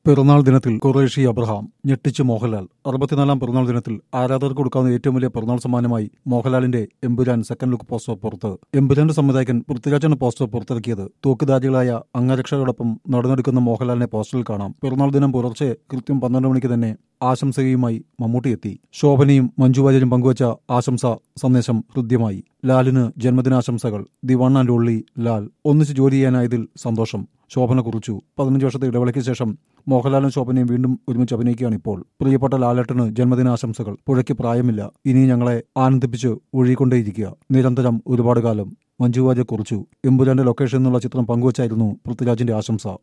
പിറന്നാൾ ദിനത്തിൽ ഖുറേഷി അബ്രഹാം ഞെട്ടിച്ച് മോഹൻലാൽ അറുപത്തിനാലാം പിറന്നാൾ ദിനത്തിൽ ആരാധകർക്ക് കൊടുക്കാവുന്ന ഏറ്റവും വലിയ പിറന്നാൾ സമ്മാനമായി മോഹൻലാലിന്റെ എമ്പുരാൻ സെക്കൻഡ് ലുക്ക് പോസ്റ്റർ പുറത്ത് എമ്പുരാന്റെ സംവിധായകൻ പൃഥ്വിരാജാണ് പോസ്റ്റർ പുറത്തിറക്കിയത് തൂക്കുദാരികളായ അംഗരക്ഷകരോടൊപ്പം നടന്നെടുക്കുന്ന മോഹൻലാലിനെ പോസ്റ്ററിൽ കാണാം പിറന്നാൾ ദിനം പുലർച്ചെ കൃത്യം പന്ത്രണ്ട് മണിക്ക് തന്നെ ആശംസയുമായി മമ്മൂട്ടി എത്തി ശോഭനയും മഞ്ജു വാര്യരും പങ്കുവച്ച ആശംസ സന്ദേശം ഹൃദ്യമായി ലാലിന് ജന്മദിനാശംസകൾ the one and only Lal ഒന്നിച്ച് ജോലി ചെയ്യാനായതിൽ സന്തോഷം ശോഭന കുറിച്ചു പതിനഞ്ച് വർഷത്തെ ഇടവേളയ്ക്ക് ശേഷം മോഹൻലാലും ശോഭനയും വീണ്ടും ഒരുമിച്ച് അഭിനയിക്കുകയാണ് ഇപ്പോൾ പ്രിയപ്പെട്ട ലാലേട്ടന് ജന്മദിനാശംസകൾ പുഴയ്ക്ക് പ്രായമില്ല ഇനി ഞങ്ങളെ ആനന്ദിപ്പിച്ച് ഒഴുകിക്കൊണ്ടേയിരിക്കുക നിരന്തരം ഒരുപാട് കാലം മഞ്ജു വാര്യർ കുറിച്ചു എമ്പുരാന്റെ ലൊക്കേഷൻ എന്നുള്ള ചിത്രം പങ്കുവച്ചായിരുന്നു പൃഥ്വിരാജിന്റെ ആശംസ